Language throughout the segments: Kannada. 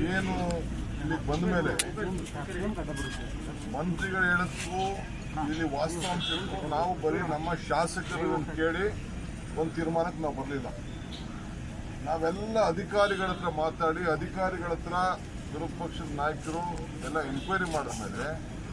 ಏನು ಇಲ್ಲಿ ಬಂದ ಮೇಲೆ ಮಂತ್ರಿಗಳು ಹೇಳಕ್ಕೂ ಇಲ್ಲಿ ವಾಸ್ತವಾಂಶ ಹೇಳ್ಕೊಂಡು ನಾವು ಬರೀ ನಮ್ಮ ಶಾಸಕರು ಕೇಳಿ ಒಂದು ತೀರ್ಮಾನಕ್ಕೆ ನಾವು ಬರಲಿಲ್ಲ ನಾವೆಲ್ಲ ಅಧಿಕಾರಿಗಳ ಹತ್ರ ಮಾತಾಡಿ ಅಧಿಕಾರಿಗಳ ಹತ್ರ ವಿರೋಧ ಪಕ್ಷದ ನಾಯಕರು ಎಲ್ಲ ಎಂಕ್ವೈರಿ ಮಾಡಿದ್ಮೇಲೆ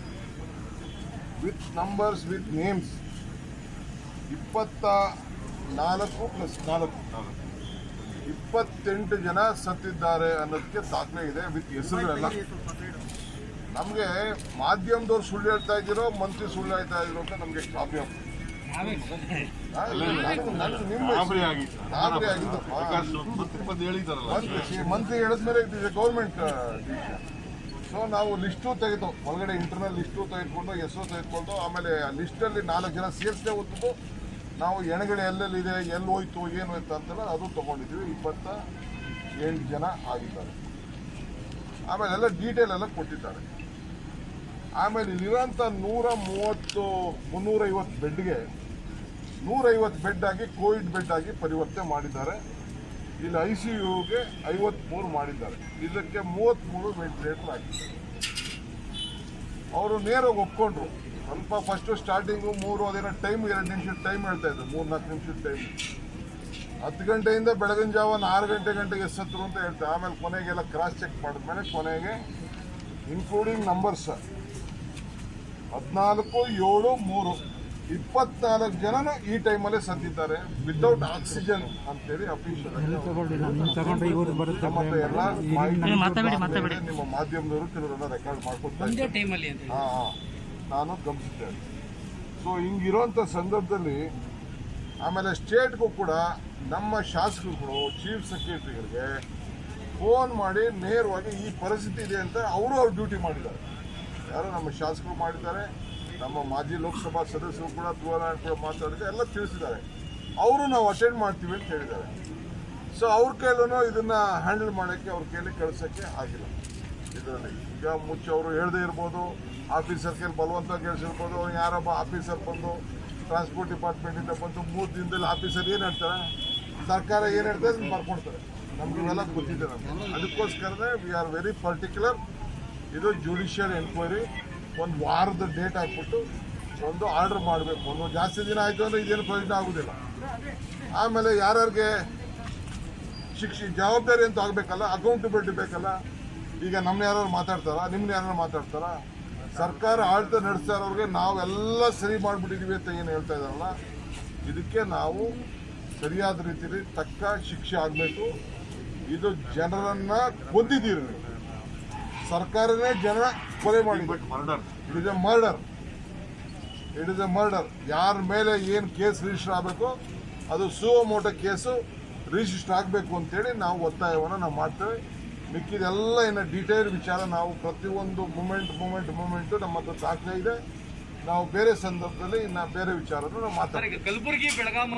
ವಿತ್ ನಂಬರ್ಸ್ ವಿತ್ ನೇಮ್ಸ್ ಇಪ್ಪತ್ತ ನಾಲ್ಕು ಪ್ಲಸ್ ನಾಲ್ಕು ಇಪ್ಪತ್ತೆಂಟು ಜನ ಸತ್ತಿದ್ದಾರೆ ಅನ್ನೋದಕ್ಕೆ ದಾಖಲೆ ಇದೆ ವಿತ್ ಹೆಸರುಗಳೆಲ್ಲ ನಮಗೆ ಮಾಧ್ಯಮದವ್ರು ಸುಳ್ಳು ಹೇಳ್ತಾ ಇದ್ದೀರೋ ಮಂತ್ರಿ ಸುಳ್ಳು ಹೇಳ್ತಾ ಇದ್ರು ಅಂತ ನಮಗೆ ಕಾಪಿ ಹಾಕ್ತಾರೆ. ಆ, ನಾನು- ನಾನು ನಿಮ್ಮ ಗಾಬರಿ ಆಗಿತ್ತು. ಗಾಬರಿ ಆಗಿದ್ದಪ್ಪ. ಪ್ರಕಾಶ್ ಇಪ್ಪತ್ತು ಇಪ್ಪತ್ತು ಹೇಳಿದಾರಲ್ಲ ಮಂತ್ರಿ ಮಂತ್ರಿ ಹೇಳಿದ್ಮೇಲೆ ಇಟ್ ಇಸ್ ಗೌರ್ಮೆಂಟ್ ಸೊ ನಾವು ಲಿಸ್ಟು ತೆಗೆದು ಒಳಗಡೆ ಇಂಟರ್ನಲ್ ಲಿಸ್ಟು ತೆಗೆದುಕೊಂಡು ಹೆಸರು ತೆಗೆದುಕೊಂಡು ಆಮೇಲೆ ಆ ಲಿಸ್ಟಲ್ಲಿ ನಾಲ್ಕು ಜನ ಸೇರಿಸದೆ ಹೊತ್ತು ನಾವು ಎಣಗಡೆ ಎಲ್ಲೆಲ್ಲಿದೆ ಎಲ್ಲಿ ಹೋಯ್ತು ಏನು ಹೋಯ್ತು ಅಂತೆಲ್ಲ ಅದು ತೊಗೊಂಡಿದ್ವಿ ಇಪ್ಪತ್ತ ಎಂಟು ಜನ ಆಗಿದ್ದಾರೆ ಆಮೇಲೆ ಎಲ್ಲ ಡೀಟೇಲ್ ಎಲ್ಲ ಕೊಟ್ಟಿದ್ದಾರೆ ಆಮೇಲೆ ಇಲ್ಲಿರೋಂಥ ನೂರ ಮೂವತ್ತು ಮುನ್ನೂರೈವತ್ತು ಬೆಡ್ಗೆ ನೂರೈವತ್ತು ಬೆಡ್ ಆಗಿ ಕೋವಿಡ್ ಬೆಡ್ ಆಗಿ ಪರಿವರ್ತನೆ ಮಾಡಿದ್ದಾರೆ ಇಲ್ಲಿ ಐ ಸಿ ಯುಗೆ ಐವತ್ಮೂರು ಮಾಡಿದ್ದಾರೆ ಇದಕ್ಕೆ ಮೂವತ್ತ್ಮೂರು ವೆಂಟಿಲೇಟರ್ ಆಗಿದೆ ಅವರು ನೇರವಾಗಿ ಒಪ್ಕೊಂಡ್ರು ಸ್ವಲ್ಪ ಫಸ್ಟು ಸ್ಟಾರ್ಟಿಂಗು ಮೂರು ಅದೇನೋ ಟೈಮ್ ಎರಡು ನಿಮಿಷದ ಟೈಮ್ ಹೇಳ್ತಾ ಇದ್ರು ಮೂರು ನಾಲ್ಕು ನಿಮಿಷದ ಟೈಮ್ ಹತ್ತು ಗಂಟೆಯಿಂದ ಬೆಳಗಿನ ಜಾವ ಆರು ಗಂಟೆ ಗಂಟೆಗೆ ಎಷ್ಟೊತ್ತರು ಅಂತ ಹೇಳ್ತಾರೆ ಆಮೇಲೆ ಕೊನೆಗೆಲ್ಲ ಕ್ರಾಸ್ ಚೆಕ್ ಮಾಡಿದ್ಮೇಲೆ ಕೊನೆಗೆ ಇನ್ಕ್ಲೂಡಿಂಗ್ ನಂಬರ್ಸ್ ಹದಿನಾಲ್ಕು ಏಳು ಮೂರು ಇಪ್ಪತ್ನಾಲ್ಕು ಜನನು ಈ ಟೈಮಲ್ಲೇ ಸತ್ತಿದ್ದಾರೆ ವಿತೌಟ್ ಆಕ್ಸಿಜನ್ ಅಂತೇಳಿ ಅಫಿಷಿಯಲ್ ತಗೊಂಡ್ರೆ ಇವರು ಬರುತ್ತೆ ನಮ್ಮ ಹತ್ರ ಎಲ್ಲ ಮಾಹಿತಿ ನೀವು ಮಾತಾಡಿ, ಮಾತಾಡಿ. ನಿಮ್ಮ ಮಾಧ್ಯಮದವರು ಕೆಲವರೆಲ್ಲ ರೆಕಾರ್ಡ್ ಮಾಡ್ಕೊಡ್ತಾ ಒಂದೇ ಇದ್ದಾರೆ ಟೈಮಲ್ಲಿ ಅಂತ ಹಾ ಹಾ. ನಾನು ಗಮನಿಸಿದ್ದೇನೆ ಸೊ ಹಿಂಗಿರೋಂಥ ಸಂದರ್ಭದಲ್ಲಿ ಆಮೇಲೆ ಸ್ಟೇಟ್ಗೂ ಕೂಡ ನಮ್ಮ ಶಾಸಕರುಗಳು ಚೀಫ್ ಸೆಕ್ರೆಟರಿಗಳಿಗೆ ಫೋನ್ ಮಾಡಿ ನೇರವಾಗಿ ಈ ಪರಿಸ್ಥಿತಿ ಇದೆ ಅಂತ ಅವರು ಅವ್ರ ಡ್ಯೂಟಿ ಮಾಡಿದ್ದಾರೆ ಯಾರು ನಮ್ಮ ಶಾಸಕರು ಮಾಡಿದ್ದಾರೆ ನಮ್ಮ ಮಾಜಿ ಲೋಕಸಭಾ ಸದಸ್ಯರು ಕೂಡ ಧ್ರುವನಾರಾಯಣ ಕೂಡ ಮಾತಾಡಿದ್ರೆ ಎಲ್ಲ ತಿಳಿಸಿದ್ದಾರೆ ಅವರು ನಾವು ಅಟೆಂಡ್ ಮಾಡ್ತೀವಿ ಅಂತ ಹೇಳಿದ್ದಾರೆ ಸೊ ಅವ್ರ ಕೈಲೂ ಇದನ್ನ ಹ್ಯಾಂಡಲ್ ಮಾಡೋಕ್ಕೆ ಅವ್ರ ಕೈಲಿ ಕಳ್ಸೋಕ್ಕೆ ಆಗಿಲ್ಲ ಇದರಲ್ಲಿ ಈಗ ಮುಚ್ಚಿ ಅವರು ಹೇಳದೇ ಇರ್ಬೋದು ಆಫೀಸರ್ ಕೈಲಿ ಬಲವಂತ ಕೇಳಿಸಿರ್ಬೋದು ಅವ್ರು ಯಾರೊಬ್ಬ ಆಫೀಸರ್ ಬಂದು ಟ್ರಾನ್ಸ್ಪೋರ್ಟ್ ಡಿಪಾರ್ಟ್ಮೆಂಟಿಂದ ಬಂದು ಮೂರು ದಿನದಲ್ಲಿ ಆಫೀಸರ್ ಏನು ಹೇಳ್ತಾರೆ ಸರ್ಕಾರ ಏನು ಹೇಳ್ತಾರೆ ಅದನ್ನ ಬರ್ಕೊಡ್ತಾರೆ ನಮ್ಗೆ ಇವೆಲ್ಲ ಗೊತ್ತಿದೆ ನಮ್ಗೆ ಅದಕ್ಕೋಸ್ಕರನೇ ವಿ ಆರ್ ವೆರಿ ಪರ್ಟಿಕ್ಯುಲರ್ ಇದು ಜುಡಿಷಿಯಲ್ ಎನ್ಕ್ವೈರಿ ಒಂದು ವಾರದ ಡೇಟ್ ಹಾಕ್ಬಿಟ್ಟು ಒಂದು ಆರ್ಡರ್ ಮಾಡಬೇಕು ಒಂದು ಜಾಸ್ತಿ ದಿನ ಆಯಿತು ಅಂದರೆ ಇದೇನು ಪ್ರಯೋಜನ ಆಗೋದಿಲ್ಲ ಆಮೇಲೆ ಯಾರ್ಯಾರಿಗೆ ಶಿಕ್ಷೆ ಜವಾಬ್ದಾರಿ ಅಂತ ಆಗಬೇಕಲ್ಲ ಅಕೌಂಟಬಿಲಿಟಿ ಬೇಕಲ್ಲ ಈಗ ನಮ್ಮನ್ನ ಯಾರು ಮಾತಾಡ್ತಾರ ನಿಮ್ಮನ್ನ ಯಾರು ಮಾತಾಡ್ತಾರ ಸರ್ಕಾರ ಆಡಳಿತ ನಡೆಸ್ತಾ ಇರೋರಿಗೆ ನಾವೆಲ್ಲ ಸರಿ ಮಾಡಿಬಿಟ್ಟಿದೀವಿ ಅಂತ ಏನು ಹೇಳ್ತಾ ಇದಾರಲ್ಲ ಇದಕ್ಕೆ ನಾವು ಸರಿಯಾದ ರೀತಿಯಲ್ಲಿ ತಕ್ಕ ಶಿಕ್ಷೆ ಆಗಬೇಕು ಇದು ಜನರನ್ನ ಕೊಂದಿದ್ದೀರಿ ನೀವು ಸರ್ಕಾರನೇ ಜನ ಕೊಲೆ ಮಾಡಿದೆ murder it is a murder it is a murder ಯಾರ ಮೇಲೆ ಏನು ಕೇಸ್ ರಿಜಿಸ್ಟರ್ ಆಗಬೇಕು ಅದು ಸುವಮೋಟ ಕೇಸು ರಿಜಿಸ್ಟರ್ ಆಗಬೇಕು ಅಂತೇಳಿ ನಾವು ಒತ್ತಾಯವನ್ನು ನಾವು ಮಾಡ್ತೇವೆ ಮಿಕ್ಕಿದೆಲ್ಲ ಇನ್ನು ಡೀಟೇಲ್ ವಿಚಾರ ನಾವು ಪ್ರತಿಯೊಂದು ಮೂಮೆಂಟ್ ಮೂಮೆಂಟ್ ಮೂಮೆಂಟು ನಮ್ಮ ಹತ್ರ ದಾಖಲೆ ಇದೆ ನಾವು ಬೇರೆ ಸಂದರ್ಭದಲ್ಲಿ ಇನ್ನು ಬೇರೆ ವಿಚಾರವನ್ನು ನಾವು ಮಾತಾಡ್ತೀವಿ ಕಲಬುರಗಿ ಬೆಳಗಾವಿ